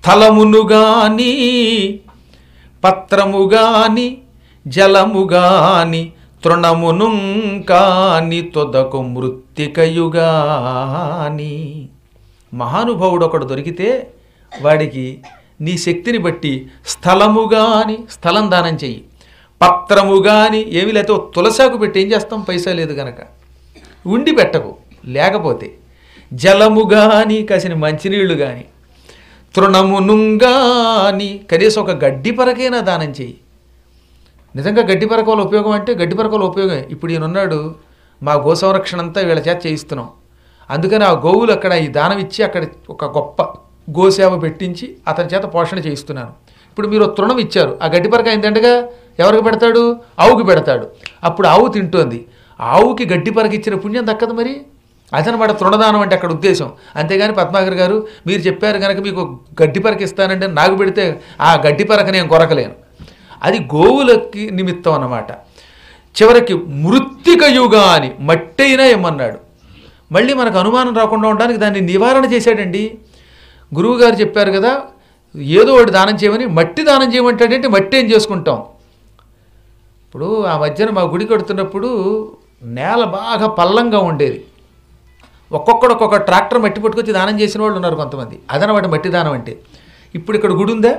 స్థలమును గాని పత్రము గాని జలముగాని తృణమును కాని తొదకు మృత్తికయుగాని మహానుభావుడు ఒకడు దొరికితే వాడికి నీ శక్తిని బట్టి స్థలము గాని స్థలం దానం చెయ్యి పత్రము గాని ఏమి లేకపోతే ఓ తులసాకు పెట్టి ఏం చేస్తాం పైసా లేదు గనక ఉండి పెట్టకు లేకపోతే జలము గాని కాసిన మంచినీళ్లు కానీ తృణమునుంగాని కనీసం ఒక గడ్డి పరకైనా దానం చెయ్యి నిజంగా గడ్డి పరక వల్ల ఉపయోగం అంటే గడ్డి పరక వల్ల ఉపయోగం ఇప్పుడు ఈయన ఉన్నాడు మా గో సంరక్షణ అంతా వీళ్ళ చేత చేయిస్తున్నాం అందుకని ఆ గోవులు అక్కడ ఈ దానం ఇచ్చి అక్కడ ఒక గొప్ప గోసేవ పెట్టించి అతని చేత పోషణ చేయిస్తున్నాను ఇప్పుడు మీరు ఒక తృణం ఇచ్చారు ఆ గడ్డి పరక ఏంటంటగా ఎవరికి పెడతాడు ఆవుకి పెడతాడు అప్పుడు ఆవు తింటోంది ఆవుకి గడ్డి పరక ఇచ్చిన పుణ్యం దక్కదు మరి అదనమాట తృణదానం అంటే అక్కడ ఉద్దేశం అంతేగాని పద్మాకర్ గారు మీరు చెప్పారు కనుక మీకు గడ్డి పరక ఇస్తానంటే నాకు పెడితే ఆ గడ్డి పరక నేను కొరకలేను అది గోవులకి నిమిత్తం అన్నమాట చివరికి మృత్తిక యుగ అని మట్టైనా ఏమన్నాడు మళ్ళీ మనకు అనుమానం రాకుండా ఉండడానికి దాన్ని నివారణ చేశాడండి గురువుగారు చెప్పారు కదా ఏదో ఒకటి దానం చేయమని మట్టి దానం చేయమంటాడంటే మట్టి ఏం చేసుకుంటాం ఇప్పుడు ఆ మధ్యన మా గుడి కడుతున్నప్పుడు నేల బాగా పల్లంగా ఉండేది ఒక్కొక్కడు ఒక్కొక్క ట్రాక్టర్ మట్టి పట్టుకొచ్చి దానం చేసిన వాళ్ళు ఉన్నారు కొంతమంది అదనమాట మట్టి దానం అంటే ఇప్పుడు ఇక్కడ గుడి ఉందా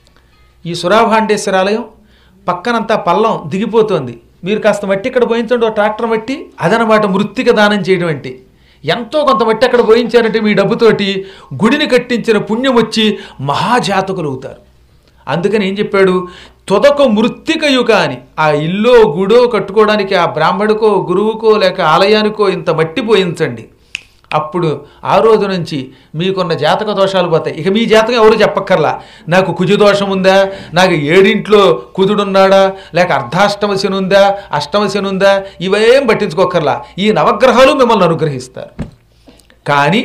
ఈ సురాభాండేశ్వర ఆలయం పక్కనంతా పల్లం దిగిపోతోంది మీరు కాస్త మట్టి ఇక్కడ పోయించండి ఓ ట్రాక్టర్ మట్టి అదనమాట మృత్తిక దానం చేయడం అంటే ఎంతో కొంత మట్టి అక్కడ పోయించారంటే మీ డబ్బుతోటి గుడిని కట్టించిన పుణ్యం వచ్చి మహాజాతకులు అవుతారు అందుకని ఏం చెప్పాడు తొదక మృత్తికయుక అని ఆ ఇల్లో గుడో కట్టుకోవడానికి ఆ బ్రాహ్మడికో గురువుకో లేక ఆలయానికో ఇంత మట్టి పోయించండి అప్పుడు ఆ రోజు నుంచి మీకున్న జాతక దోషాలు పోతాయి ఇక మీ జాతకం ఎవరు చెప్పక్కర్లా నాకు కుజు దోషం ఉందా నాకు ఏడింట్లో కుజుడున్నాడా లేక అర్ధాష్టమ శని ఉందా అష్టమ శని ఉందా ఇవేం పట్టించుకోకర్లా ఈ నవగ్రహాలు మిమ్మల్ని అనుగ్రహిస్తారు కానీ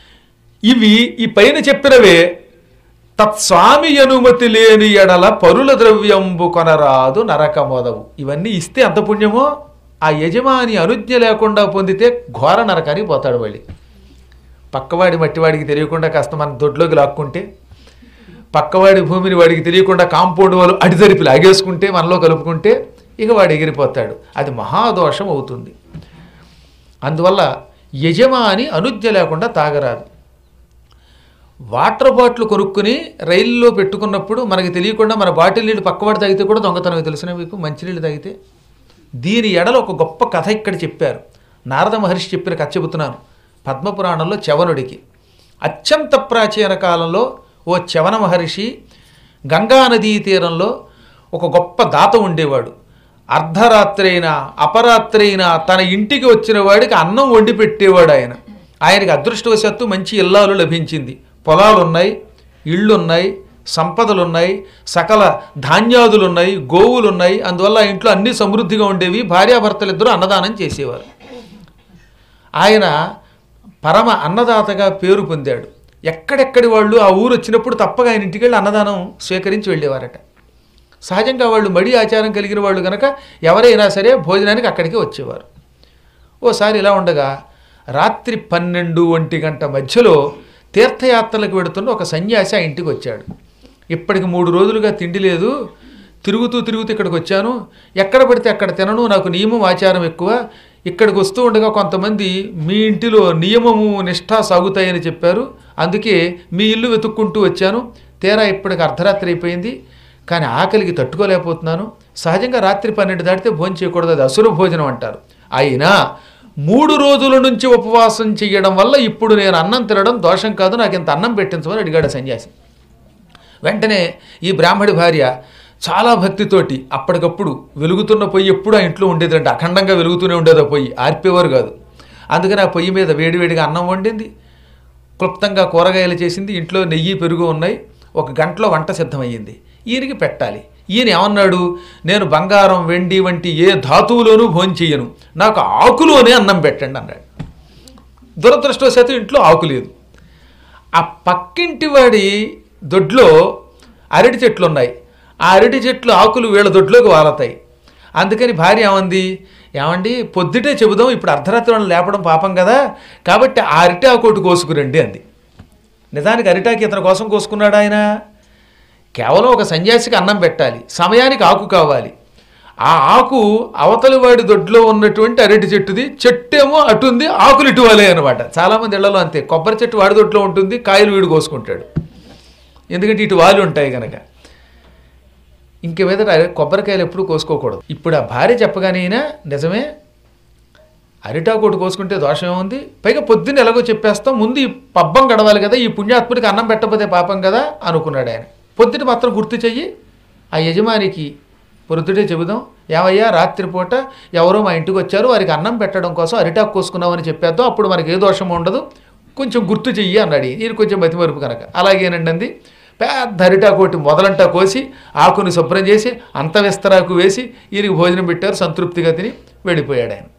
ఇవి ఈ పైన చెప్పినవే తత్స్వామి అనుమతి లేని ఎడల పరుల ద్రవ్యంబు కొనరాదు నరకమోదవు ఇవన్నీ ఇస్తే అంత పుణ్యమో ఆ యజమాని అనుజ్ఞ లేకుండా పొందితే ఘోర నరకానికి పోతాడు మళ్ళీ పక్కవాడి మట్టివాడికి తెలియకుండా కాస్త మన దొడ్లోకి లాక్కుంటే పక్కవాడి భూమిని వాడికి తెలియకుండా కాంపౌండ్ వాళ్ళు అడిదరిపి లాగేసుకుంటే మనలో కలుపుకుంటే ఇక వాడు ఎగిరిపోతాడు అది మహాదోషం అవుతుంది అందువల్ల యజమాని అనుజ్ఞ లేకుండా తాగరాదు వాటర్ బాటిల్ కొనుక్కుని రైల్లో పెట్టుకున్నప్పుడు మనకి తెలియకుండా మన బాటిల్ నీళ్ళు పక్కవాడు తాగితే కూడా దొంగతనమే తెలిసిన మీకు మంచినీళ్ళు తాగితే దీని ఎడల ఒక గొప్ప కథ ఇక్కడ చెప్పారు నారద మహర్షి చెప్పిన కథ చెబుతున్నాను పద్మపురాణంలో చవనుడికి అత్యంత ప్రాచీన కాలంలో ఓ చవన మహర్షి గంగా నదీ తీరంలో ఒక గొప్ప దాత ఉండేవాడు అర్ధరాత్రి అయినా అపరాత్రి అయినా తన ఇంటికి వచ్చిన వాడికి అన్నం వండి పెట్టేవాడు ఆయన ఆయనకి అదృష్టవశాత్తు మంచి ఇల్లాలు లభించింది పొలాలున్నాయి ఇళ్ళున్నాయి సంపదలున్నాయి సకల ధాన్యాదులున్నాయి గోవులున్నాయి అందువల్ల ఆ ఇంట్లో అన్ని సమృద్ధిగా ఉండేవి భార్యాభర్తలిద్దరూ అన్నదానం చేసేవారు ఆయన పరమ అన్నదాతగా పేరు పొందాడు ఎక్కడెక్కడి వాళ్ళు ఆ ఊరు వచ్చినప్పుడు తప్పగా ఆయన ఇంటికి వెళ్ళి అన్నదానం స్వీకరించి వెళ్ళేవారట సహజంగా వాళ్ళు మడి ఆచారం కలిగిన వాళ్ళు కనుక ఎవరైనా సరే భోజనానికి అక్కడికి వచ్చేవారు ఓసారి ఇలా ఉండగా రాత్రి పన్నెండు ఒంటి గంట మధ్యలో తీర్థయాత్రలకు వెడుతున్న ఒక సన్యాసి ఆ ఇంటికి వచ్చాడు ఇప్పటికి మూడు రోజులుగా తిండి లేదు తిరుగుతూ తిరుగుతూ ఇక్కడికి వచ్చాను ఎక్కడ పడితే అక్కడ తినను నాకు నియమం ఆచారం ఎక్కువ ఇక్కడికి వస్తూ ఉండగా కొంతమంది మీ ఇంటిలో నియమము నిష్ఠ సాగుతాయని చెప్పారు అందుకే మీ ఇల్లు వెతుక్కుంటూ వచ్చాను తీరా ఇప్పటికి అర్ధరాత్రి అయిపోయింది కానీ ఆకలికి తట్టుకోలేకపోతున్నాను సహజంగా రాత్రి పన్నెండు దాటితే భోజనం చేయకూడదు అది అసుర భోజనం అంటారు అయినా మూడు రోజుల నుంచి ఉపవాసం చేయడం వల్ల ఇప్పుడు నేను అన్నం తినడం దోషం కాదు నాకు ఇంత అన్నం పెట్టించమని అడిగాడు ఆ సన్యాసి వెంటనే ఈ బ్రాహ్మడి భార్య చాలా భక్తితోటి అప్పటికప్పుడు వెలుగుతున్న పొయ్యి ఎప్పుడు ఆ ఇంట్లో ఉండేదంటే అఖండంగా వెలుగుతూనే ఉండేది ఆ పొయ్యి ఆర్పేవారు కాదు అందుకని ఆ పొయ్యి మీద వేడివేడిగా అన్నం వండింది క్లుప్తంగా కూరగాయలు చేసింది ఇంట్లో నెయ్యి పెరుగు ఉన్నాయి ఒక గంటలో వంట సిద్ధమయ్యింది ఈయనకి పెట్టాలి ఈయన ఏమన్నాడు నేను బంగారం వెండి వంటి ఏ ధాతువులోనూ భోజనం చెయ్యను నాకు ఆకులోనే అన్నం పెట్టండి అన్నాడు దురదృష్టవశాత్తు ఇంట్లో ఆకు లేదు ఆ పక్కింటి వాడి దొడ్లో అరటి చెట్లు ఉన్నాయి ఆ అరటి చెట్లు ఆకులు వీళ్ళ దొడ్లోకి వాలతాయి అందుకని భార్య ఏమంది ఏమండి పొద్దుటే చెబుదాం ఇప్పుడు అర్ధరాత్రి వాళ్ళని లేపడం పాపం కదా కాబట్టి ఆ అరటి ఆకోటి కోసుకురండి అంది నిజానికి అరిటాకి ఇతని కోసం కోసుకున్నాడు ఆయన కేవలం ఒక సన్యాసికి అన్నం పెట్టాలి సమయానికి ఆకు కావాలి ఆ ఆకు అవతలి వాడి దొడ్లో ఉన్నటువంటి అరటి చెట్టుది చెట్టు ఏమో అటు ఉంది ఆకులు ఇటు వాలే అనమాట చాలామంది ఇళ్లలో అంతే కొబ్బరి చెట్టు వాడి దొడ్లో ఉంటుంది కాయలు వీడు కోసుకుంటాడు ఎందుకంటే ఇటు వాలి ఉంటాయి కనుక ఇంక మీద కొబ్బరికాయలు ఎప్పుడు కోసుకోకూడదు ఇప్పుడు ఆ భార్య చెప్పగానే అయినా నిజమే అరిటాకు ఒకటి కోసుకుంటే దోషం ఏముంది పైగా పొద్దున్న ఎలాగో చెప్పేస్తాం ముందు ఈ పబ్బం గడవాలి కదా ఈ పుణ్యాత్ముడికి అన్నం పెట్టకపోతే పాపం కదా అనుకున్నాడు ఆయన పొద్దుట మాత్రం గుర్తు చెయ్యి ఆ యజమానికి పొద్దుటే చెబుదాం ఏమయ్యా రాత్రిపూట ఎవరో మా ఇంటికి వచ్చారు వారికి అన్నం పెట్టడం కోసం అరిటాకు కోసుకున్నామని చెప్పేద్దాం అప్పుడు మనకి ఏ దోషం ఉండదు కొంచెం గుర్తు చెయ్యి అన్నాడు ఈయన కొంచెం మతిమరుపు కనుక అలాగేనండి అంది పెద్ద అరిటాకు ఒకటి మొదలంటా కోసి ఆకుని శుభ్రం చేసి అంత విస్తరాకు వేసి ఈయనకి భోజనం పెట్టారు సంతృప్తిగా తిని వెళ్ళిపోయాడు ఆయన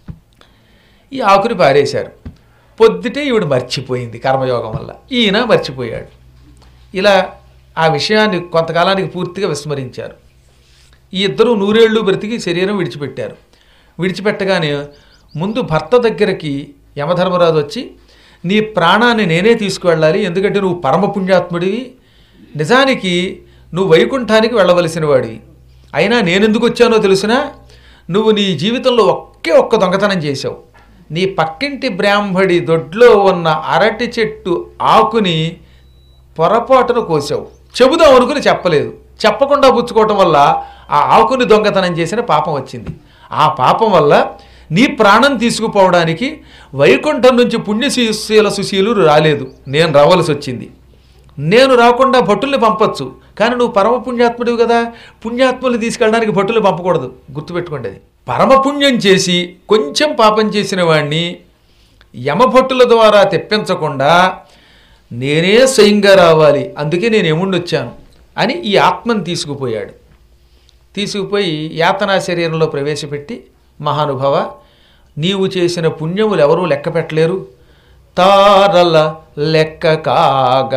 ఈ ఆకుని పారేశారు పొద్దుటే ఈవిడ మర్చిపోయింది కర్మయోగం వల్ల ఈయన మర్చిపోయాడు ఇలా ఆ విషయాన్ని కొంతకాలానికి పూర్తిగా విస్మరించారు ఈ ఇద్దరు నూరేళ్లు బ్రతికి శరీరం విడిచిపెట్టారు విడిచిపెట్టగానే ముందు భర్త దగ్గరికి యమధర్మరాజు వచ్చి నీ ప్రాణాన్ని నేనే తీసుకువెళ్ళాలి ఎందుకంటే నువ్వు పరమపుణ్యాత్ముడివి నిజానికి నువ్వు వైకుంఠానికి వెళ్ళవలసిన వాడివి అయినా నేనెందుకు వచ్చానో తెలుసునా నువ్వు నీ జీవితంలో ఒకే ఒక్క దొంగతనం చేశావు నీ పక్కింటి బ్రాహ్మడి దొడ్లో ఉన్న అరటి చెట్టు ఆకుని పొరపాటున కోసావు చెబుదాం అనుకుని చెప్పలేదు చెప్పకుండా పుచ్చుకోవటం వల్ల ఆ ఆకుని దొంగతనం చేసిన పాపం వచ్చింది ఆ పాపం వల్ల నీ ప్రాణం తీసుకుపోవడానికి వైకుంఠం నుంచి పుణ్యశీల సుశీలు రాలేదు నేను రావాల్సి వచ్చింది నేను రాకుండా భట్టుల్ని పంపొచ్చు కానీ నువ్వు పరమ పుణ్యాత్ముడివి కదా పుణ్యాత్ముల్ని తీసుకెళ్ళడానికి భట్టుల్ని పంపకూడదు గుర్తుపెట్టుకోండి అది పరమపుణ్యం చేసి కొంచెం పాపం చేసిన వాడిని యమభట్టుల ద్వారా తెప్పించకుండా నేనే స్వయంగా రావాలి అందుకే నేను ఎముండొచ్చాను అని ఈ ఆత్మను తీసుకుపోయాడు తీసుకుపోయి యాతనా శరీరంలో ప్రవేశపెట్టి మహానుభవ నీవు చేసిన పుణ్యములు ఎవరూ లెక్క పెట్టలేరు తారల లెక్క కాగ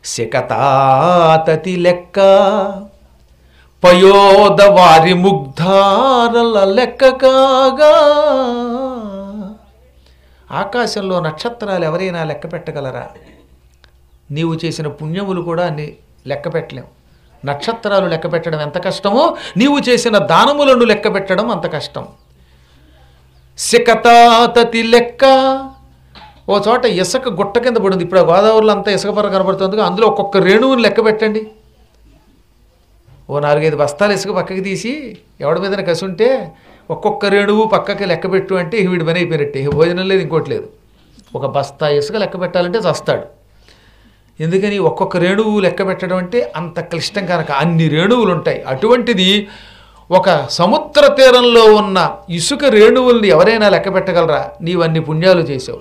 శకతాతతి లెక్క పయోద వారి ముగ్ధారల లెక్క కాగా ఆకాశంలో నక్షత్రాలు ఎవరైనా లెక్క పెట్టగలరా నీవు చేసిన పుణ్యములు కూడా అన్ని లెక్క పెట్టలేం నక్షత్రాలు లెక్క పెట్టడం ఎంత కష్టమో నీవు చేసిన దానములను లెక్క పెట్టడం అంత కష్టం సికతాతతి లెక్క ఓ చోట ఇసుక గుట్ట కింద పడింది ఇప్పుడు ఆ గోదావరిలో అంతా ఇసుక పొర కనబడుతుంది అందులో ఒక్కొక్క రేణువుని లెక్క పెట్టండి ఓ నాలుగైదు బస్తాలు ఇసుక పక్కకి తీసి ఎవడి మీద కసుంటే ఒక్కొక్క రేణువు పక్కకి లెక్క పెట్టు అంటే వీడి పని అయిపోయినట్టే ఇక భోజనం లేదు ఇంకోటి లేదు ఒక బస్తా ఇసుక లెక్క పెట్టాలంటే చస్తాడు ఎందుకని ఒక్కొక్క రేణువు లెక్క పెట్టడం అంటే అంత క్లిష్టం కనుక అన్ని రేణువులు ఉంటాయి అటువంటిది ఒక సముద్ర తీరంలో ఉన్న ఇసుక రేణువుల్ని ఎవరైనా లెక్క పెట్టగలరా నీవన్ని పుణ్యాలు చేసావు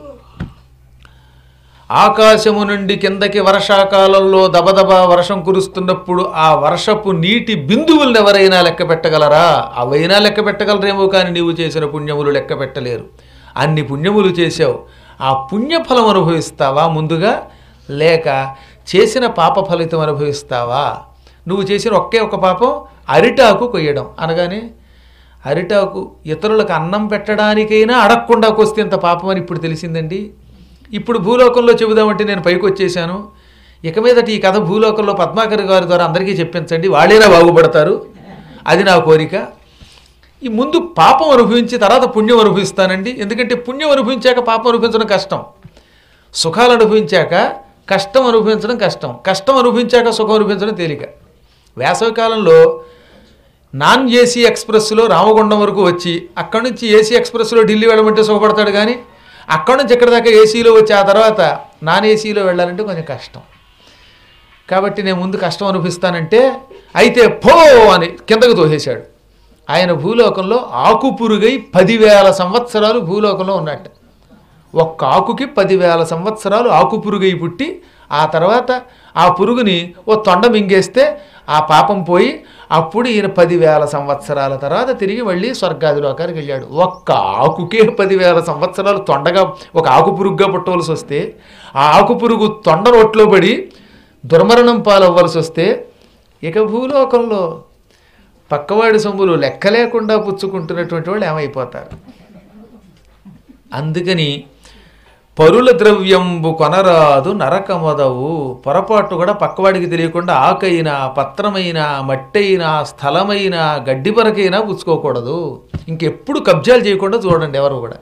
ఆకాశము నుండి కిందకి వర్షాకాలంలో దబదబా వర్షం కురుస్తున్నప్పుడు ఆ వర్షపు నీటి బిందువులను ఎవరైనా లెక్క పెట్టగలరా అవైనా లెక్క పెట్టగలరేమో కానీ నీవు చేసిన పుణ్యములు లెక్క పెట్టలేరు అన్ని పుణ్యములు చేసావు ఆ పుణ్యఫలం అనుభవిస్తావా ముందుగా లేక చేసిన పాప ఫలితం అనుభవిస్తావా నువ్వు చేసిన ఒకే ఒక పాపం అరిటాకు కొయ్యడం అనగానే అరిటాకు ఇతరులకు అన్నం పెట్టడానికైనా అడగకుండా కొస్తే ఇంత పాపం అని ఇప్పుడు తెలిసిందండి ఇప్పుడు భూలోకంలో చెబుదామంటే నేను పైకి వచ్చేసాను ఇక మీదట ఈ కథ భూలోకంలో పద్మాకర్ గారి ద్వారా అందరికీ చెప్పించండి వాళ్ళైనా బాగుపడతారు అది నా కోరిక ఈ ముందు పాపం అనుభవించి తర్వాత పుణ్యం అనుభవిస్తానండి ఎందుకంటే పుణ్యం అనుభవించాక పాపం అనుభవించడం కష్టం సుఖాలు అనుభవించాక కష్టం అనుభవించడం కష్టం కష్టం అనుభవించాక సుఖం అనుభవించడం తేలిక వేసవి కాలంలో నాన్ ఏసీ ఎక్స్ప్రెస్లో రామగుండం వరకు వచ్చి అక్కడి నుంచి ఏసీ ఎక్స్ప్రెస్లో ఢిల్లీ వెళ్ళమంటే సుఖపడతాడు కానీ అక్కడి నుంచి ఎక్కడి దాకా ఏసీలో వచ్చి ఆ తర్వాత నాన్ ఏసీలో వెళ్ళాలంటే కొంచెం కష్టం కాబట్టి నేను ముందు కష్టం అనిపిస్తానంటే అయితే పో అని కిందకు తోసేశాడు ఆయన భూలోకంలో ఆకు పురుగై పదివేల సంవత్సరాలు భూలోకంలో ఉన్నట్టు ఒక్క ఆకుకి పదివేల సంవత్సరాలు ఆకు పురుగై పుట్టి ఆ తర్వాత ఆ పురుగుని ఓ తొండ మింగేస్తే ఆ పాపం పోయి అప్పుడు ఈయన పదివేల సంవత్సరాల తర్వాత తిరిగి మళ్ళీ స్వర్గాదిలోకానికి వెళ్ళాడు ఒక్క ఆకుకే పదివేల సంవత్సరాలు తొండగా ఒక ఆకు పురుగుగా పుట్టవలసి వస్తే ఆ ఆకు పురుగు తొండ నోట్లో పడి దుర్మరణం పాలవ్వాల్సి వస్తే ఇక భూలోకంలో పక్కవాడి సొమ్ములు లెక్క లేకుండా పుచ్చుకుంటున్నటువంటి వాళ్ళు ఏమైపోతారు అందుకని పరుల ద్రవ్యంబు కొనరాదు నరకమదవు పొరపాటు కూడా పక్కవాడికి తెలియకుండా ఆకైనా పత్రమైనా మట్టైనా స్థలమైనా గడ్డి పరకైనా పుచ్చుకోకూడదు ఇంకెప్పుడు కబ్జాలు చేయకుండా చూడండి ఎవరు కూడా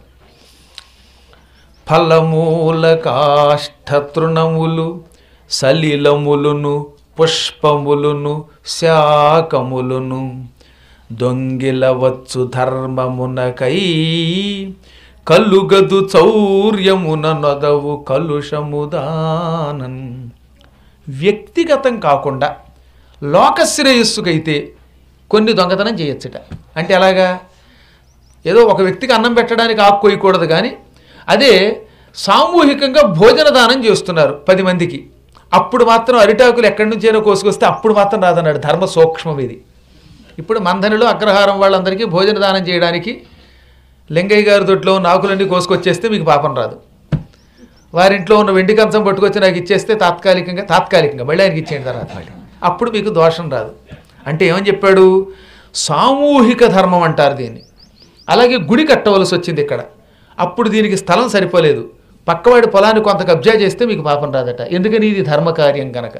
ఫలమూల కాష్ఠతృణములు సలిలములును పుష్పములును శాకములును దొంగిలవచ్చు ధర్మమునకై కలుగదు చౌర్యమున నొదవు కలుషముదానన్ వ్యక్తిగతం కాకుండా లోకశ్రేయస్సుకైతే కొన్ని దొంగతనం చేయొచ్చుట అంటే ఎలాగా ఏదో ఒక వ్యక్తికి అన్నం పెట్టడానికి ఆకు కొయ్యకూడదు కానీ అదే సామూహికంగా భోజన దానం చేస్తున్నారు పది మందికి అప్పుడు మాత్రం అరిటాకులు ఎక్కడి నుంచైనా కోసుకొస్తే అప్పుడు మాత్రం రాదన్నాడు ధర్మ సూక్ష్మం ఇది ఇప్పుడు మందనిలో అగ్రహారం వాళ్ళందరికీ భోజన దానం చేయడానికి లింగయ్య గారి దొడ్లో నాకులన్నీ కోసుకొచ్చేస్తే మీకు పాపం రాదు వారింట్లో ఉన్న వెండి కంచం పట్టుకొచ్చి నాకు ఇచ్చేస్తే తాత్కాలికంగా తాత్కాలికంగా మళ్ళీ ఆయనకి ఇచ్చేయండి తర్వాత మళ్ళీ అప్పుడు మీకు దోషం రాదు అంటే ఏమని చెప్పాడు సామూహిక ధర్మం అంటారు దీన్ని అలాగే గుడి కట్టవలసి వచ్చింది ఇక్కడ అప్పుడు దీనికి స్థలం సరిపోలేదు పక్కవాడి పొలాన్ని కొంత కబ్జా చేస్తే మీకు పాపం రాదట ఎందుకని ఇది ధర్మకార్యం కనుక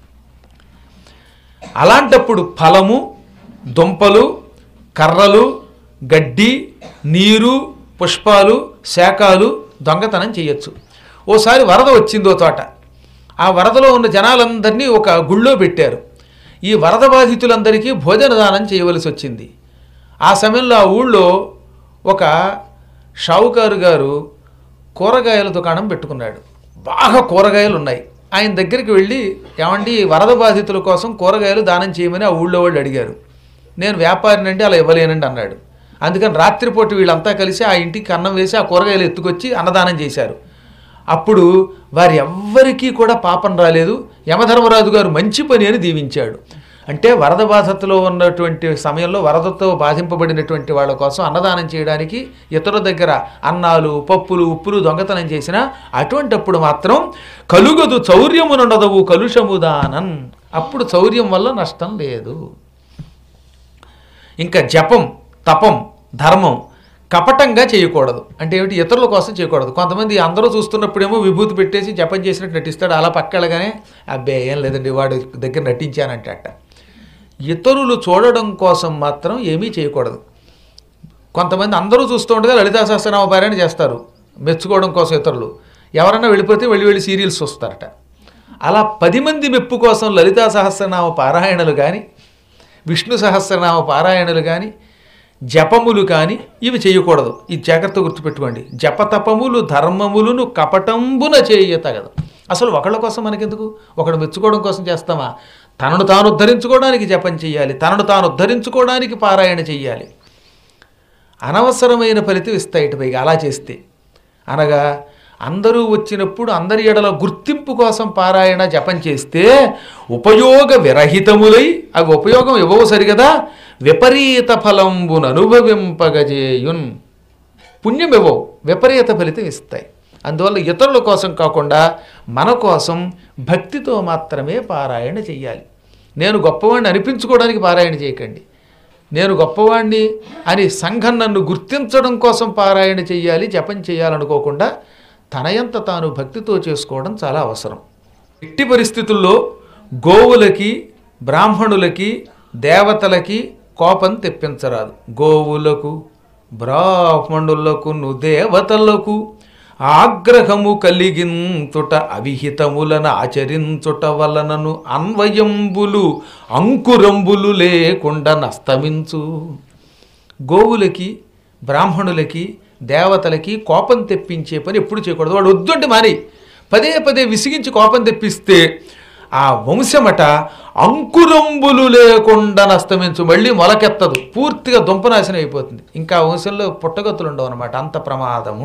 అలాంటప్పుడు ఫలము దుంపలు కర్రలు గడ్డి నీరు పుష్పాలు శాఖాలు దొంగతనం చేయొచ్చు ఓసారి వరద వచ్చిందో తోట ఆ వరదలో ఉన్న జనాలందరినీ ఒక గుళ్ళో పెట్టారు ఈ వరద బాధితులందరికీ భోజన దానం చేయవలసి వచ్చింది ఆ సమయంలో ఆ ఊళ్ళో ఒక షావుకారు గారు కూరగాయల దుకాణం పెట్టుకున్నాడు బాగా కూరగాయలు ఉన్నాయి ఆయన దగ్గరికి వెళ్ళి ఏమండి వరద బాధితుల కోసం కూరగాయలు దానం చేయమని ఆ ఊళ్ళో వాళ్ళు అడిగారు నేను వ్యాపారినండి అలా ఇవ్వలేనండి అన్నాడు అందుకని రాత్రిపూట వీళ్ళంతా కలిసి ఆ ఇంటికి అన్నం వేసి ఆ కూరగాయలు ఎత్తుకొచ్చి అన్నదానం చేశారు అప్పుడు వారి ఎవ్వరికీ కూడా పాపం రాలేదు యమధర్మరాజు గారు మంచి పని అని దీవించాడు అంటే వరద బాధతో ఉన్నటువంటి సమయంలో వరదతో బాధింపబడినటువంటి వాళ్ళ కోసం అన్నదానం చేయడానికి ఇతరుల దగ్గర అన్నాలు పప్పులు ఉప్పులు దొంగతనం చేసిన అటువంటప్పుడు మాత్రం కలుగదు చౌర్యమునుండదవు కలుషముదానన్ అప్పుడు చౌర్యం వల్ల నష్టం లేదు ఇంకా జపం తపం ధర్మం కపటంగా చేయకూడదు అంటే ఏమిటి ఇతరుల కోసం చేయకూడదు కొంతమంది అందరూ చూస్తున్నప్పుడేమో విభూతి పెట్టేసి జపం చేసినట్టు నటిస్తాడు అలా పక్కెళ్ళగానే అబ్బే ఏం లేదండి వాడి దగ్గర నటించానంటే అట్ట ఇతరులు చూడడం కోసం మాత్రం ఏమీ చేయకూడదు కొంతమంది అందరూ చూస్తూ ఉండగా లలితా సహస్రనామ పారాయణ చేస్తారు మెచ్చుకోవడం కోసం ఇతరులు ఎవరన్నా వెళ్ళిపోతే వెళ్ళి వెళ్ళి సీరియల్స్ చూస్తారట అలా పది మంది మెప్పు కోసం లలితా సహస్రనామ పారాయణలు కానీ విష్ణు సహస్రనామ పారాయణలు కానీ జపములు కానీ ఇవి చేయకూడదు ఈ జాగ్రత్త గుర్తుపెట్టుకోండి జపతపములు ధర్మములను కపటంబున చేయ తగదు అసలు ఒకళ్ళ కోసం మనకెందుకు ఒకడు మెచ్చుకోవడం కోసం చేస్తామా తనను తాను ఉద్ధరించుకోవడానికి జపం చేయాలి తనను తాను ఉద్ధరించుకోవడానికి పారాయణ చెయ్యాలి అనవసరమైన ఫలితం ఇస్తాయి ఇటు పైగా అలా చేస్తే అనగా అందరూ వచ్చినప్పుడు అందరి ఎడల గుర్తింపు కోసం పారాయణ జపం చేస్తే ఉపయోగ విరహితములై అవి ఉపయోగం ఇవ్వవు సరిగదా విపరీత ఫలంబును అనుభవింపగజేయున్ పుణ్యం ఇవ్వవు విపరీత ఫలితం ఇస్తాయి అందువల్ల ఇతరుల కోసం కాకుండా మన కోసం భక్తితో మాత్రమే పారాయణ చెయ్యాలి నేను గొప్పవాడిని అనిపించుకోవడానికి పారాయణ చేయకండి నేను గొప్పవాణ్ణి అని సంఘం నన్ను గుర్తించడం కోసం పారాయణ చెయ్యాలి జపం చేయాలనుకోకుండా తనయంత తాను భక్తితో చేసుకోవడం చాలా అవసరం ఎట్టి పరిస్థితుల్లో గోవులకి బ్రాహ్మణులకి దేవతలకి కోపం తెప్పించరాదు గోవులకు బ్రాహ్మణులకు దేవతలకు ఆగ్రహము కలిగించుట అవిహితములను ఆచరించుట వలనను అన్వయంబులు అంకురంబులు లేకుండా నస్తమించు గోవులకి బ్రాహ్మణులకి దేవతలకి కోపం తెప్పించే పని ఎప్పుడు చేయకూడదు వాడు వద్దుంటే మారి పదే పదే విసిగించి కోపం తెప్పిస్తే ఆ వంశమట అంకురంబులు లేకుండా నస్తమించు మళ్ళీ మొలకెత్తదు పూర్తిగా దుంపనాశనం అయిపోతుంది ఇంకా ఆ వంశంలో పుట్టగతులు ఉండవు అనమాట అంత ప్రమాదము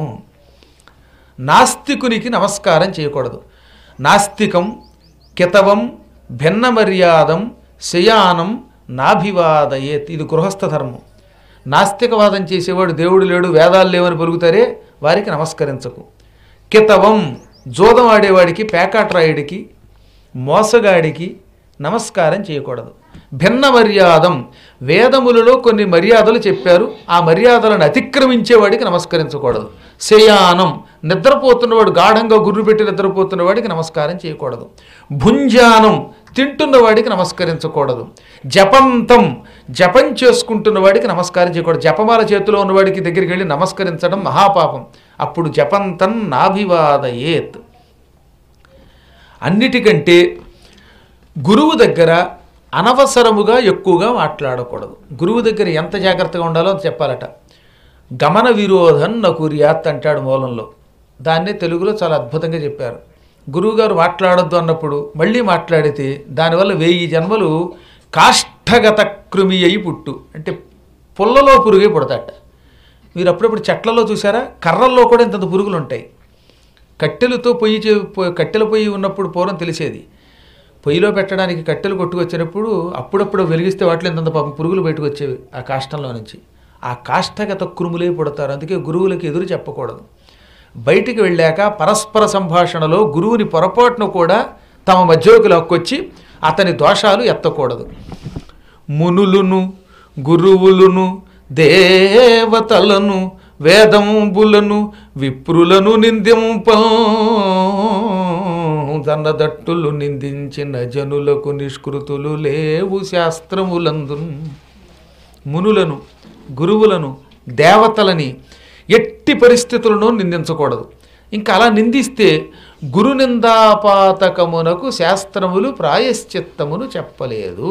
నాస్తికునికి నమస్కారం చేయకూడదు నాస్తికం కితవం భిన్న మర్యాదం శయానం నాభివాదయేత్ ఇది గృహస్థ ధర్మం నాస్తికవాదం చేసేవాడు దేవుడు లేడు వేదాలు లేవని పలుకుతారే వారికి నమస్కరించకు కితవం జోదం ఆడేవాడికి పేకాట్రాయుడికి మోసగాడికి నమస్కారం చేయకూడదు భిన్న మర్యాదం వేదములలో కొన్ని మర్యాదలు చెప్పారు ఆ మర్యాదలను అతిక్రమించేవాడికి నమస్కరించకూడదు శయానం నిద్రపోతున్నవాడు గాఢంగా గుర్రు పెట్టి నిద్రపోతున్నవాడికి నమస్కారం చేయకూడదు భుంజానం తింటున్నవాడికి నమస్కరించకూడదు జపంతం జపం చేసుకుంటున్న వాడికి నమస్కారం చేయకూడదు జపమాల చేతిలో ఉన్నవాడికి దగ్గరికి వెళ్ళి నమస్కరించడం మహాపాపం అప్పుడు జపంతం నాభివాదయేత్ అన్నిటికంటే గురువు దగ్గర అనవసరముగా ఎక్కువగా మాట్లాడకూడదు గురువు దగ్గర ఎంత జాగ్రత్తగా ఉండాలో చెప్పాలట గమన విరోధం నకుర్యాత్ అంటాడు మూలంలో దాన్నే తెలుగులో చాలా అద్భుతంగా చెప్పారు గురువుగారు మాట్లాడొద్దు అన్నప్పుడు మళ్ళీ మాట్లాడితే దానివల్ల వెయ్యి జన్మలు కాష్టగత కృమి అయి పుట్టు అంటే పుల్లలో పురుగే పుడతాట మీరు అప్పుడప్పుడు చెట్లలో చూసారా కర్రల్లో కూడా ఇంతంత పురుగులు ఉంటాయి కట్టెలతో పొయ్యి చే పొ- కట్టెల పొయ్యి ఉన్నప్పుడు పూర్వం తెలిసేది పొయ్యిలో పెట్టడానికి కట్టెలు కొట్టుకొచ్చినప్పుడు అప్పుడప్పుడు వెలిగిస్తే వాటిలో ఇంతంత పాపం పురుగులు బయటకు వచ్చేవి ఆ కాష్టంలో నుంచి ఆ కాష్టగత కురుములే పుడతారు అందుకే గురువులకి ఎదురు చెప్పకూడదు బయటికి వెళ్ళాక పరస్పర సంభాషణలో గురువుని పొరపాటును కూడా తమ మధ్యలోకి లాక్కొచ్చి అతని దోషాలు ఎత్తకూడదు మునులును గురువులును దేవతలను వేదంబులను విప్రులను నిందింప దన్నదట్టులు నిందించిన జనులకు నిష్కృతులు లేవు శాస్త్రములందు మునులను గురువులను దేవతలని ఎట్టి పరిస్థితులను నిందించకూడదు ఇంకా అలా నిందిస్తే గురు నిందాపాతకమునకు శాస్త్రములు ప్రాయశ్చిత్తమును చెప్పలేదు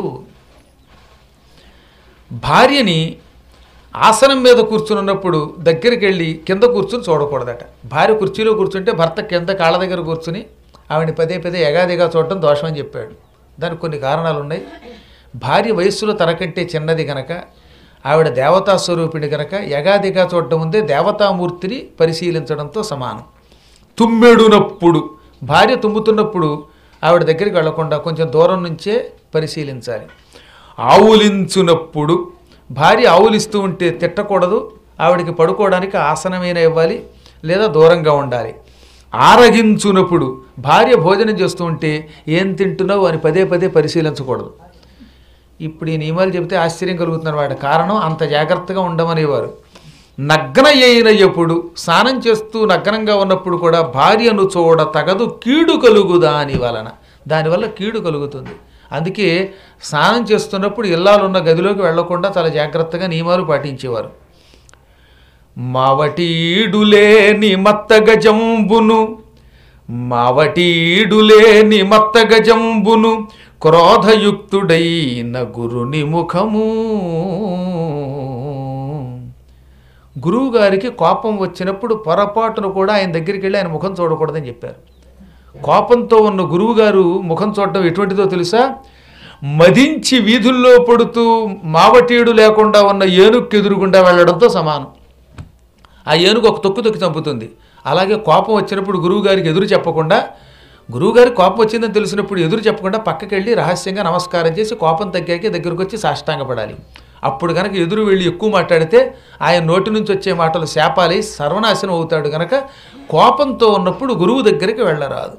భార్యని ఆసనం మీద కూర్చున్నప్పుడు దగ్గరికి వెళ్ళి కింద కూర్చుని చూడకూడదట భార్య కుర్చీలో కూర్చుంటే భర్త కింద కాళ్ళ దగ్గర కూర్చుని ఆవిడని పదే పదే ఎగాదిగా చూడటం దోషం అని చెప్పాడు దానికి కొన్ని కారణాలు ఉన్నాయి భార్య వయస్సులో తనకంటే చిన్నది గనక ఆవిడ దేవతా స్వరూపిణి గనక యగాదిగా చూడటం ముందే దేవతామూర్తిని పరిశీలించడంతో సమానం తుమ్మెడునప్పుడు భార్య తుమ్ముతున్నప్పుడు ఆవిడ దగ్గరికి వెళ్లకుండా కొంచెం దూరం నుంచే పరిశీలించాలి ఆవులించునప్పుడు భార్య ఆవులిస్తూ ఉంటే తిట్టకూడదు ఆవిడకి పడుకోవడానికి ఆసనమైన ఇవ్వాలి లేదా దూరంగా ఉండాలి ఆరగించునప్పుడు భార్య భోజనం చేస్తూ ఉంటే ఏం తింటున్నావు అని పదే పదే పరిశీలించకూడదు ఇప్పుడు ఈ నియమాలు చెబితే ఆశ్చర్యం కలుగుతున్నారు వాటి కారణం అంత జాగ్రత్తగా ఉండమనేవారు నగ్న అయిన ఎప్పుడు స్నానం చేస్తూ నగ్నంగా ఉన్నప్పుడు కూడా భార్యను చూడ తగదు కీడు కలుగు దాని వలన దానివల్ల కీడు కలుగుతుంది అందుకే స్నానం చేస్తున్నప్పుడు ఇల్లాలున్న గదిలోకి వెళ్లకుండా చాలా జాగ్రత్తగా నియమాలు పాటించేవారు మావటీడులేని మత్త గజంబును మావటీడులేని మత్త గజంబును క్రోధయుక్తుడైన గురుని ముఖము గురువు గారికి కోపం వచ్చినప్పుడు పొరపాటును కూడా ఆయన దగ్గరికి వెళ్ళి ఆయన ముఖం చూడకూడదని చెప్పారు కోపంతో ఉన్న గురువు గారు ముఖం చూడటం ఎటువంటిదో తెలుసా మదించి వీధుల్లో పడుతూ మావటీడు లేకుండా ఉన్న ఏనుక్కు ఎదురుగుండా వెళ్ళడంతో సమానం ఆ ఏనుగు ఒక తొక్కు తొక్కి చంపుతుంది అలాగే కోపం వచ్చినప్పుడు గురువుగారికి ఎదురు చెప్పకుండా గురువుగారి కోపం వచ్చిందని తెలిసినప్పుడు ఎదురు చెప్పకుండా పక్కకి వెళ్ళి రహస్యంగా నమస్కారం చేసి కోపం తగ్గాక దగ్గరకు వచ్చి సాష్టాంగపడాలి అప్పుడు కనుక ఎదురు వెళ్ళి ఎక్కువ మాట్లాడితే ఆయన నోటి నుంచి వచ్చే మాటలు శాపాలై సర్వనాశనం అవుతాడు కనుక కోపంతో ఉన్నప్పుడు గురువు దగ్గరికి వెళ్ళరాదు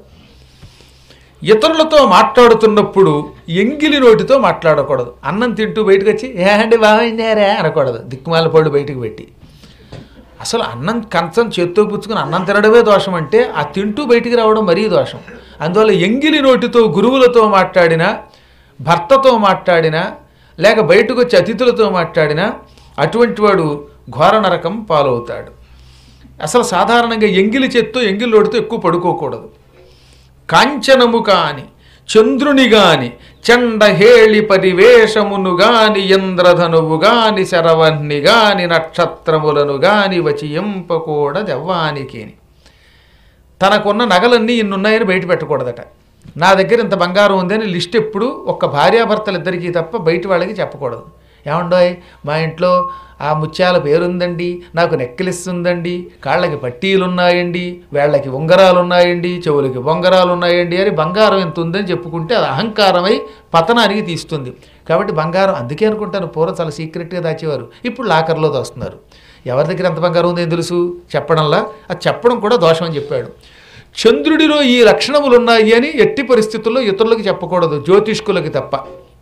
ఇతరులతో మాట్లాడుతున్నప్పుడు ఎంగిలి నోటితో మాట్లాడకూడదు అన్నం తింటూ బయటకు వచ్చి ఏ అండి బాగుండారా అనకూడదు దిక్కుమాల పళ్ళు బయటకు పెట్టి అసలు అన్నం కంచం చేత్తో పుచ్చుకుని అన్నం తినడమే దోషం అంటే ఆ తింటూ బయటికి రావడం మరీ దోషం అందువల్ల ఎంగిలి నోటితో గురువులతో మాట్లాడినా భర్తతో మాట్లాడినా లేక బయటకు వచ్చి అతిథులతో మాట్లాడినా అటువంటి వాడు ఘోర నరకం పాలవుతాడు అసలు సాధారణంగా ఎంగిలి చేత్తో ఎంగిలి నోటితో ఎక్కువ పడుకోకూడదు కాంచనము కాని చంద్రుని గాని చండహేళి పరివేషమును గాని ఇంద్రధనువు గాని శరవహ్ని గాని నక్షత్రములను గాని వచియంపకూడదెవ్వానికి తనకున్న నగలన్నీ ఇన్నున్నాయని బయట పెట్టకూడదట నా దగ్గర ఇంత బంగారం ఉందని లిస్ట్ ఎప్పుడు ఒక్క భార్యాభర్తలిద్దరికీ తప్ప బయట వాళ్ళకి చెప్పకూడదు ఏమండోయ్ మా ఇంట్లో ఆ ముత్యాల పేరుందండి నాకు నెక్లెస్ ఉందండి కాళ్ళకి పట్టీలు ఉన్నాయండి వేళ్ళకి ఉంగరాలు ఉన్నాయండి చెవులకి బొంగరాలు ఉన్నాయండి అని బంగారం ఎంత ఉందని చెప్పుకుంటే అది అహంకారమై పతనానికి తీస్తుంది కాబట్టి బంగారం అందుకే అనుకుంటాను పూర్వం చాలా సీక్రెట్గా దాచేవారు ఇప్పుడు లాకర్లో దాస్తున్నారు ఎవరి దగ్గర ఎంత బంగారం ఉందో ఏం తెలుసు చెప్పడంలా అది చెప్పడం కూడా దోషం అని చెప్పాడు చంద్రుడిలో ఈ లక్షణములు ఉన్నాయి అని ఎట్టి పరిస్థితుల్లో ఇతరులకు చెప్పకూడదు జ్యోతిష్కులకి తప్ప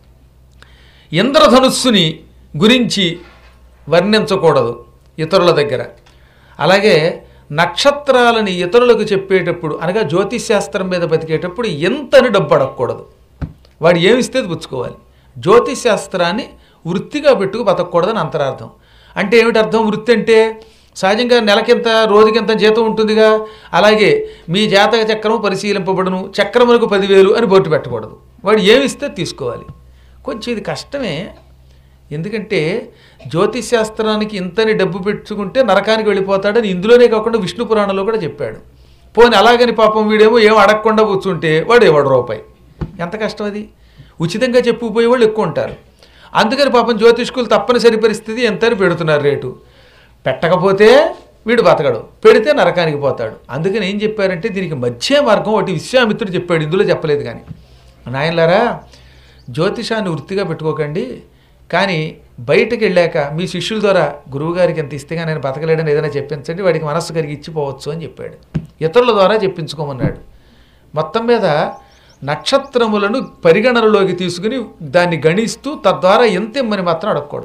ఇంద్రధనుస్సుని గురించి వర్ణించకూడదు ఇతరుల దగ్గర అలాగే నక్షత్రాలని ఇతరులకు చెప్పేటప్పుడు అనగా జ్యోతిష్ శాస్త్రం మీద బతికేటప్పుడు ఎంతని డబ్బు అడగకూడదు వాడు ఏమిస్తే అది పుచ్చుకోవాలి జ్యోతిష్ శాస్త్రాన్ని వృత్తిగా పెట్టుకు బతకూడదని అంతరార్థం అంటే ఏమిటి అర్థం వృత్తి అంటే సహజంగా నెలకింత రోజుకింత జీతం ఉంటుందిగా అలాగే మీ జాతక చక్రం పరిశీలింపబడును చక్రములకు పదివేలు అని బోర్డు పెట్టకూడదు వాడు ఏమిస్తే తీసుకోవాలి కొంచెం ఇది కష్టమే ఎందుకంటే జ్యోతిష్ శాస్త్రానికి ఇంతని డబ్బు పెట్టుకుంటే నరకానికి వెళ్ళిపోతాడని ఇందులోనే కాకుండా విష్ణు పురాణంలో కూడా చెప్పాడు పోనీ అలాగని పాపం వీడేమో ఏం అడగకుండా కూర్చుంటే వాడు ఇవ్వడు రూపాయి ఎంత కష్టం అది ఉచితంగా చెప్పుకుపోయే వాళ్ళు ఎక్కువ ఉంటారు అందుకని పాపం జ్యోతిష్కులు తప్పనిసరి పరిస్థితి ఎంతని పెడుతున్నారు రేటు పెట్టకపోతే వీడు బతకడు పెడితే నరకానికి పోతాడు అందుకని ఏం చెప్పారంటే దీనికి మధ్య మార్గం ఒకటి విశ్వామిత్రుడు చెప్పాడు ఇందులో చెప్పలేదు కానీ నాయనలారా జ్యోతిషాన్ని వృత్తిగా పెట్టుకోకండి కానీ బయటకు వెళ్ళాక మీ శిష్యుల ద్వారా గురువుగారికి ఎంత ఇస్తేగా నేను బతకలేడని ఏదైనా చెప్పించండి వాడికి మనస్సు కలిగి ఇచ్చిపోవచ్చు అని చెప్పాడు ఇతరుల ద్వారా చెప్పించుకోమన్నాడు మొత్తం మీద నక్షత్రములను పరిగణనలోకి తీసుకుని దాన్ని గణిస్తూ తద్వారా ఎంత ఇమ్మని మాత్రం అడగకూడదు